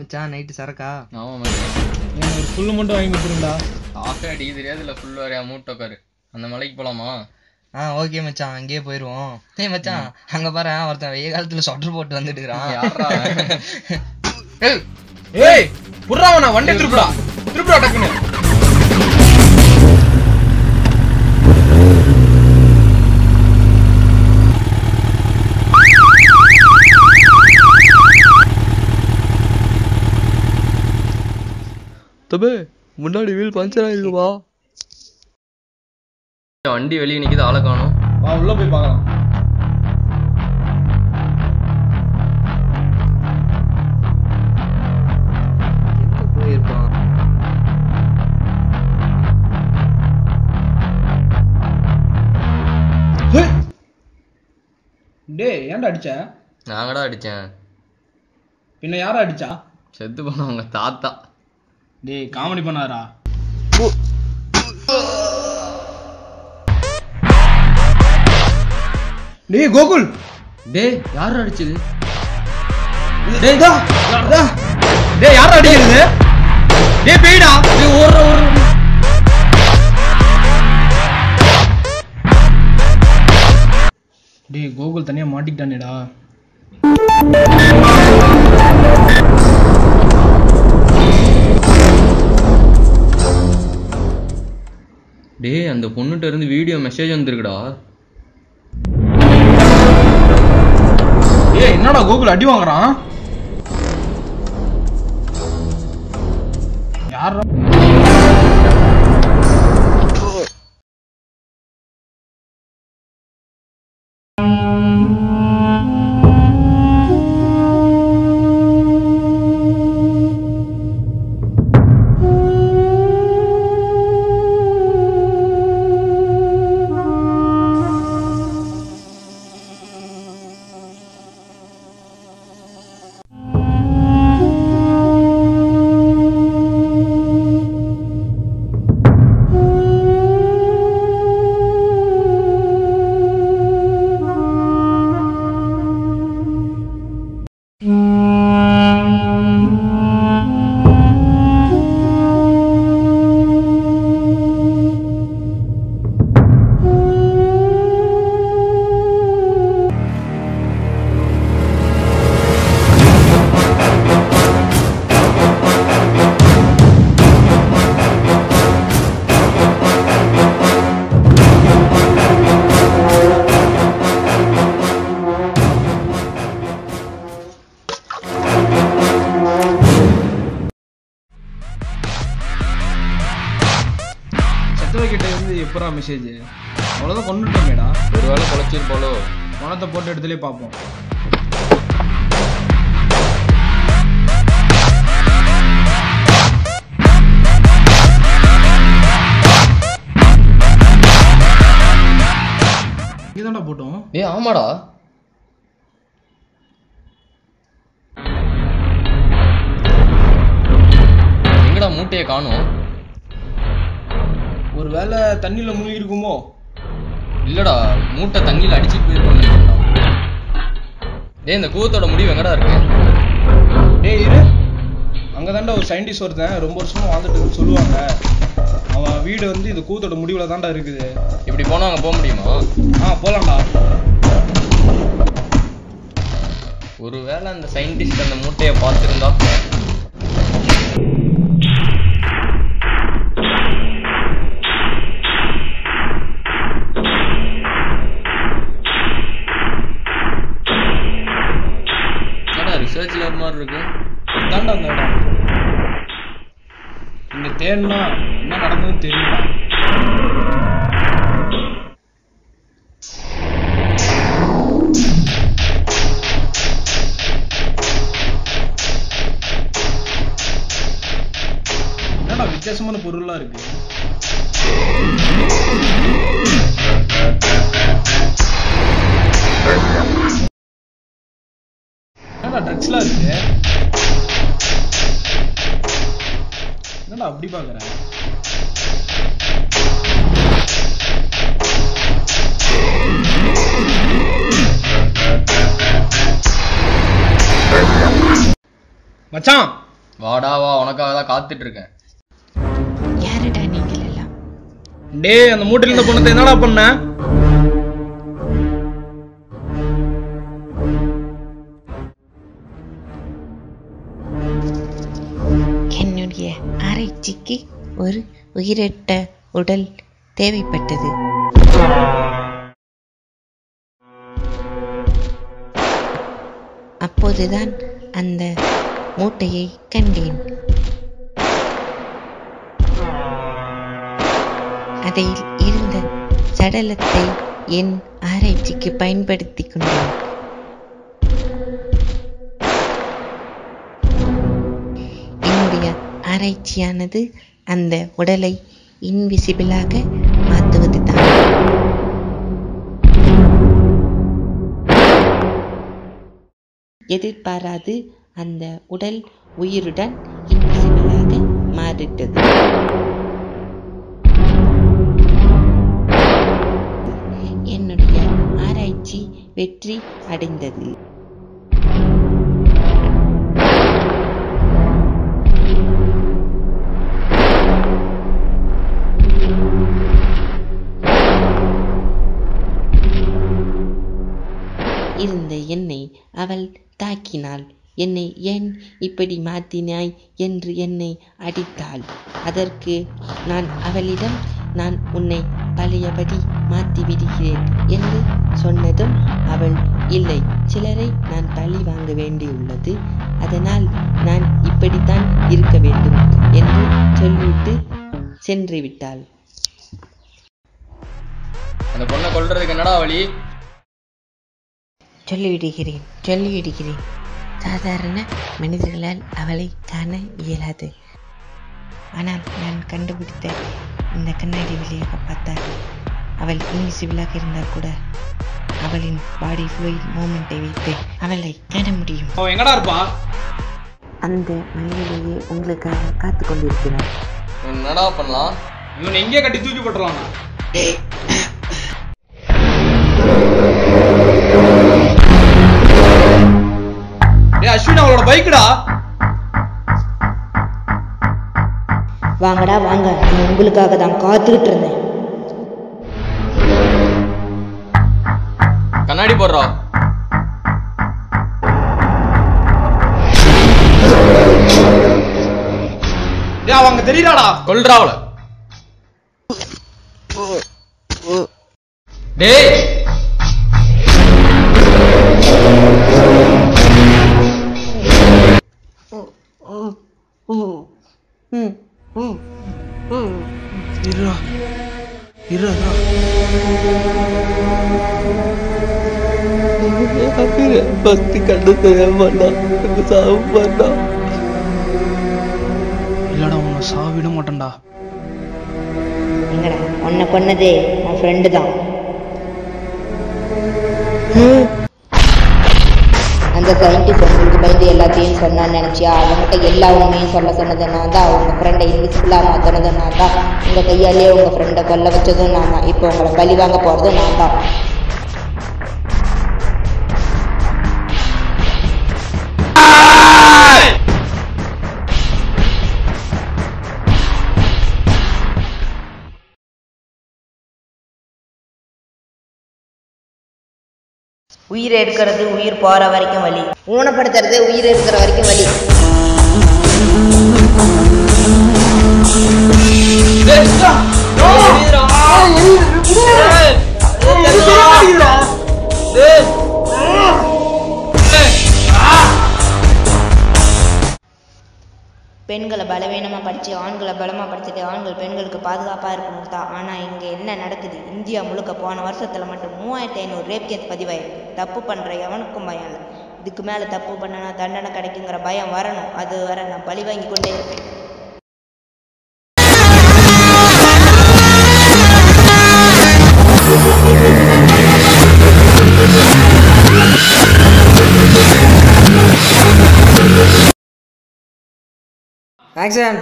மச்சான் நைட்டு சரக்கா ஆமா மச்சான் எனக்கு ஒரு புல்லு மட்டும் வாங்கி கொடுத்துருந்தா காஃபே அடிக்க தெரியாது இல்ல ஃபுல் வரையா மூட்டை உட்காரு அந்த மலைக்கு போலாமா ஆ ஓகே மச்சான் அங்கேயே போயிருவோம் ஏய் மச்சான் அங்க பாரு ஒருத்தன் வெய்ய காலத்துல சொட்டர் போட்டு வந்துட்டு இருக்கிறான் யார்ரா அவன்? ஏய், ஏய் புர்றா நான் வண்டி திருப்புடா திருப்புடா டக்குன்னு தம்பி முன்னாடி வீல் பஞ்சர் ஆயிருக்குப்பா வண்டி வெளியே நிக்குது ஆளை காணும் வா உள்ள போய் பார்க்கலாம் எங்க போயிருப்பான் டேய் ஏன்டா அடிச்ச நாங்கடா அடிச்சேன் பின்ன யாரா அடிச்சா செத்து போனவங்க தாத்தா டேய் காமெடி பண்ணாரா டேய் கோகுல் டேய் யார் அடிச்சது டேய் டா டா. டேய் யாரா அடிக்கிறது டேய் பேய்டா டேய் ஓடுற ஓடுற டேய் கோகுல் தனியா மாட்டிக்கிட்டானேடா டேய் அந்த பொண்ணுட்ட இருந்து வீடியோ மெசேஜ் வந்திருக்குடா ஏய் என்னடா கோகுல் அடி வாங்குறான் யாரா சத்துவ கிட்ட இருந்து எப்பரா மெசேஜ் அவ்வளோதான் கொண்டுட்டோமேடா ஒருவேளை பொழைச்சிருப்பாளோ பணத்தை போட்டு எடுத்துலே பார்ப்போம் இதான்டா போட்டோம் டேய் ஆமாடா எங்கடா மூட்டையை காணும் ஒரு வேளை தண்ணியில் மூழ்கி இருக்குமோ இல்லடா மூட்டை தண்ணியில் அடிச்சுட்டு போயிருப்பாங்க டேய் இந்த கூவத்தோட முடிவு எங்கடா இருக்கு டேய் இரு அங்கே தாண்டா ஒரு சயின்டிஸ்ட் ஒருத்தன் ரொம்ப வருஷமா வாழ்ந்துட்டு இருக்குன்னு சொல்லுவாங்க அவன் வீடு வந்து இந்த கூத்தோட முடிவில் தாண்டா இருக்குது இப்படி போனா அங்க போக முடியுமா ஆ போலாம்டா ஒருவேளை அந்த சயின்டிஸ்ட் அந்த மூட்டையை பார்த்திருந்தா என்னடா ரிசர்ச் லேப் மாதிரி இருக்கு தாண்டா அந்த இடம் இங்க தேடினா என்ன நடந்ததுன்னு தெரியுமா என்னடா வித்தியாசமான பொருள்லாம் இருக்கு என்னடா ட்ரக்ஸ்லாம் இருக்கு என்னடா அப்படி பாக்குற மச்சான் வாடா வா உனக்காக தான் காத்துட்டு இருக்கேன் யாருடா நீங்கள் எல்லாம் டேய் அந்த மூட்டையில இருந்த பொண்ணத்தை என்னடா பண்ண என்னுடைய ஆராய்ச்சிக்கு ஒரு உயிரற்ற உடல் தேவைப்பட்டது அப்போதுதான் அந்த மூட்டையை கண்டேன் அதில் இருந்த சடலத்தை என் ஆராய்ச்சிக்கு பயன்படுத்திக் கொண்டேன் என்னுடைய ஆராய்ச்சியானது அந்த உடலை இன்விசிபிளாக மாற்றுவதுதான் எதிர்பாராது அந்த உடல் உயிருடன் இன்விசிபிளாக மாறிட்டது என்னுடைய ஆராய்ச்சி வெற்றி அடைந்தது இருந்த என்னை அவள் தாக்கினாள் என்னை ஏன் இப்படி மாத்தினாய் என்று என்னை அடித்தாள் அதற்கு நான் அவளிடம் நான் உன்னை பழையபடி மாத்தி விடுகிறேன் என்று சொன்னதும் அவள் இல்லை சிலரை நான் பழி வாங்க வேண்டியுள்ளது அதனால் நான் இப்படித்தான் இருக்க வேண்டும் என்று சொல்லிவிட்டு சென்று விட்டாள் அந்த பொண்ணை கொல்றதுக்கு என்னடா வழி சொல்லிவிடுகிறேன் சொல்லிவிடுகிறேன் சாதாரண மனிதர்களால் அவளை காண இயலாது ஆனால் நான் கண்டுபிடித்த இந்த கண்ணாடி வழியாக பார்த்தால் அவள் இன்விசிபிளாக இருந்தால் கூட அவளின் பாடி ஃப்ளூயிட் மூமெண்ட்டை வைத்து அவளை காண முடியும் அவன் எங்கடா இருப்பா அந்த மனிதனையே உங்களுக்காக காத்து கொண்டிருக்கிறார் என்னடா பண்ணலாம் இவனை எங்கேயே கட்டி தூக்கி போட்டுடலாம் டேய் அஸ்வின் அவளோட பைக்குடா வாங்கடா வாங்க நான் உங்களுக்காக தான் காத்துக்கிட்டு இருந்தேன் கண்ணாடி போடுறா டேய் அவன் அங்க தெரியறாடா கொல்றா அவள டேய் இருடா இருடா இல்லடா உன்னை சாவ விட மாட்டேன்டா எங்கடா உன்னை கொன்னதே உன் ஃப்ரெண்டு தான் அந்த சயின்டிஸ்ட் உங்களுக்கு பயந்து எல்லாத்தையும் சொன்னான்னு நினைச்சியா அவன்கிட்ட எல்லா உண்மையும் சொல்ல சொன்னது நான் தான் உங்க ஃப்ரெண்டை இன்விசிபிளாக மாற்றினதும் நான் தான் உங்க கையாலேயே உங்க ஃப்ரெண்டை கொல்ல வச்சதும் நான் தான் இப்போ உங்களை பழி வாங்க போறதும் நான் தான் உயிர் எடுக்கிறது உயிர் போற வரைக்கும் வலி ஊனப்படுத்துறது உயிர் இருக்கிற வரைக்கும் வலி பெண்களை பலவீனமாக படித்து ஆண்களை பலமாக படிச்சுட்டு ஆண்கள் பெண்களுக்கு பாதுகாப்பாக இருக்கணும் தான் ஆனால் இங்கே என்ன நடக்குது இந்தியா முழுக்க போன வருஷத்தில் மட்டும் மூவாயிரத்தி ஐநூறு ரேப் கேஸ் பதிவாயிருக்கு தப்பு பண்ணுற எவனுக்கும் பயம் இல்லை இதுக்கு மேலே தப்பு பண்ணனா தண்டனை கிடைக்குங்கிற பயம் வரணும் அது வர நான் பழி வாங்கி கொண்டே இருப்பேன் ஆக்ஷன்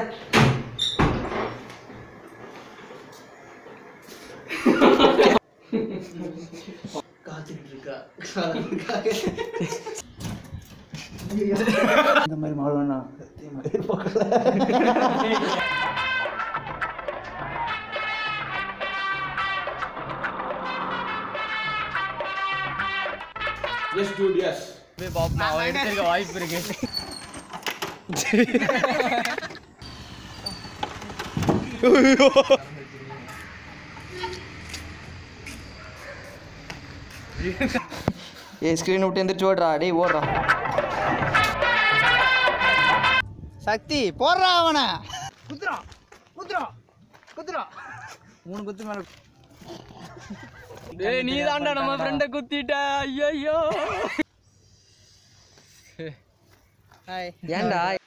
இந்த மாதிரி மாடல் வேணா போக்கல எஸ் டூட் எஸ் அவன் எடுத்திருக்க வாய்ப்பு இருக்கு ஏய் ஸ்க்ரீன் விட்டு எந்திரிச்சு ஓடுறா டேய் ஓடுறா சக்தி போடுறா அவனை குத்துறான் குத்துறான் குத்துறான் மூணு குத்து மேல டேய் நீ தான்டா நம்ம ஃப்ரெண்ட குத்திட்ட ஐயோ ஹாய் ஏன்டா